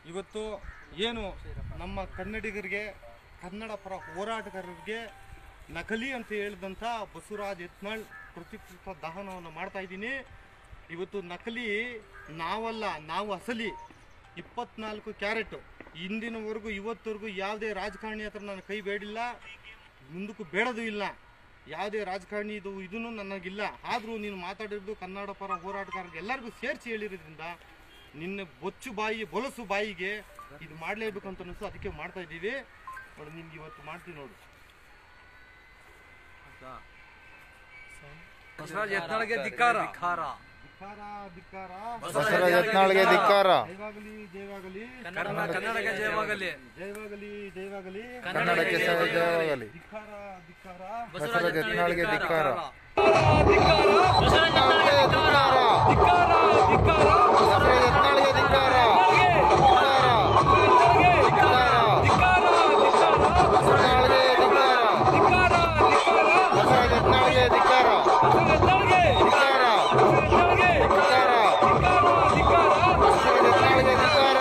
ಇವತ್ತು ಏನು ನಮ್ಮ ಕನ್ನಡಿಗರಿಗೆ ಕನ್ನಡ ಪರ ಹೋರಾಟಗಾರರಿಗೆ ನಕಲಿ ಅಂತ ಹೇಳಿದಂಥ ಬಸವರಾಜ್ ಯತ್ನಾಳ್ ಪ್ರತಿಕೃತ ದಹನವನ್ನು ಮಾಡ್ತಾ ಇದ್ದೀನಿ ಇವತ್ತು ನಕಲಿ ನಾವಲ್ಲ ನಾವು ಅಸಲಿ ಇಪ್ಪತ್ನಾಲ್ಕು ಕ್ಯಾರೆಟ್ ಇಂದಿನವರೆಗೂ ಇವತ್ತವರೆಗೂ ಯಾವುದೇ ರಾಜಕಾರಣಿ ಹತ್ರ ನಾನು ಕೈ ಬೇಡಿಲ್ಲ ಮುಂದಕ್ಕೂ ಬೇಡದು ಇಲ್ಲ ಯಾವುದೇ ರಾಜಕಾರಣಿ ಇದು ಇದೂ ನನಗಿಲ್ಲ ಆದರೂ ನೀನು ಮಾತಾಡಿರೋದು ಕನ್ನಡ ಪರ ಹೋರಾಟಗಾರರಿಗೆ ಎಲ್ಲರಿಗೂ ಸೇರಿಸಿ ಹೇಳಿರೋದ್ರಿಂದ ನಿನ್ನ ಬೊಚ್ಚು ಬಾಯಿ ಬೊಲಸು ಬಾಯಿಗೆ ಇದು ಮಾಡಲೇಬೇಕು ಅಂತ ಅನಿಸ್ತು ಅದಕ್ಕೆ ಮಾಡ್ತಾ ಇದ್ದೀವಿ ನೋಡಿ ನಿಮ್ಗೆ ಇವತ್ತು ಮಾಡ್ತೀವಿ ನೋಡು ಬಸವರಾಜ ಯತ್ನಾಳ್ಗೆ ಧಿಕ್ಕಾರ ಧಿಕ್ಕಾರ ಧಿಕ್ಕಾರ ಬಸವರಾಜ ಯತ್ನಾಳ್ಗೆ ಧಿಕ್ಕಾರ ಜಯವಾಗಲಿ ಜಯವಾಗಲಿ ಕನ್ನಡ ಕನ್ನಡಕ್ಕೆ ಜಯವಾಗಲಿ ಜಯವಾಗಲಿ ಜಯವಾಗಲಿ ಕನ್ನಡಕ್ಕೆ ಜಯವಾಗಲಿ ಧಿಕ್ಕಾರ ಧಿಕ್ಕಾರ ಬಸವರಾಜ ಯತ್ನಾಳ್ಗೆ ಧಿಕ್ಕಾರ ಬಸವರಾಜ ಬಸವರಾಜ ಯತ್ನಾಳ್ಗೆ ಧಿಕ್ಕಾರ ಬಸವರಾಜ ಧಿಕ್ಕಾರ ಬಸವರಾಜ ಯತ್ನಾಳ್ಗೆ ಧಿಕ್ಕಾರ ಧಿಕ್ಕಾರ ಧಿಕ್ಕಾರ ಬಸವರಾಜ ಯತ್ನಾಳ್ಗೆ ಧಿಕ್ಕಾರ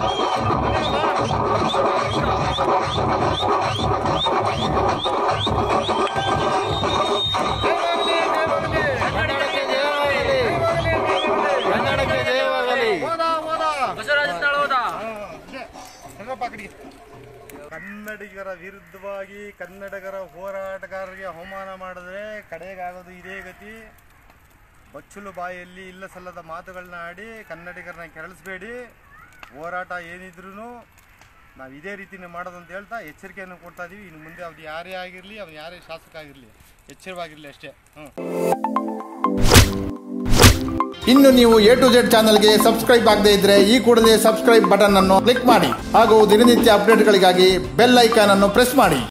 ಕನ್ನಡಕ್ಕೆ ಜಯವಾಗಲಿ ಕನ್ನಡಕ್ಕೆ ಜಯವಾಗಲಿ ಹೋದ ಹೋದ ಬಸವರಾಜ ಯತ್ನಾಳ್ ಹೋದ ಹೆಂಗಪ್ಪ ಆ ಕಡೆಗೆ? ಕನ್ನಡಿಗರ ವಿರುದ್ಧವಾಗಿ ಕನ್ನಡಿಗರ ಹೋರಾಟಗಾರರಿಗೆ ಅವಮಾನ ಮಾಡಿದ್ರೆ ಕಡೆಗಾಗೋದು ಇದೇ ಗತಿ ಬಚ್ಚಲು ಬಾಯಲ್ಲಿ ಇಲ್ಲ ಸಲ್ಲದ ಮಾತುಗಳನ್ನ ಆಡಿ ಕನ್ನಡಿಗರನ್ನ ಕೆರಳಿಸ್ಬೇಡಿ ಹೋರಾಟ ಏನಿದ್ರು ನಾವು ಇದೇ ರೀತಿನೇ ಮಾಡೋದು ಅಂತ ಹೇಳ್ತಾ ಎಚ್ಚರಿಕೆಯನ್ನು ಕೊಡ್ತಾ ಇದೀವಿ ಇನ್ನು ಮುಂದೆ ಅವ್ರು ಯಾರೇ ಆಗಿರಲಿ ಅವ್ನು ಯಾರೇ ಶಾಸಕ ಆಗಿರಲಿ ಎಚ್ಚರವಾಗಿರಲಿ ಅಷ್ಟೇ ಹ್ಞೂ ಇನ್ನು ನೀವು ಎ ಟು ಜೆಡ್ ಚಾನಲ್ಗೆ ಸಬ್ಸ್ಕ್ರೈಬ್ ಆಗದೇ ಇದ್ರೆ ಈ ಕೂಡಲೇ ಸಬ್ಸ್ಕ್ರೈಬ್ ಬಟನ್ ಅನ್ನು ಕ್ಲಿಕ್ ಮಾಡಿ ಹಾಗೂ ದಿನನಿತ್ಯ ಅಪ್ಡೇಟ್ಗಳಿಗಾಗಿ ಬೆಲ್ ಐಕಾನ್ ಅನ್ನು ಪ್ರೆಸ್ ಮಾಡಿ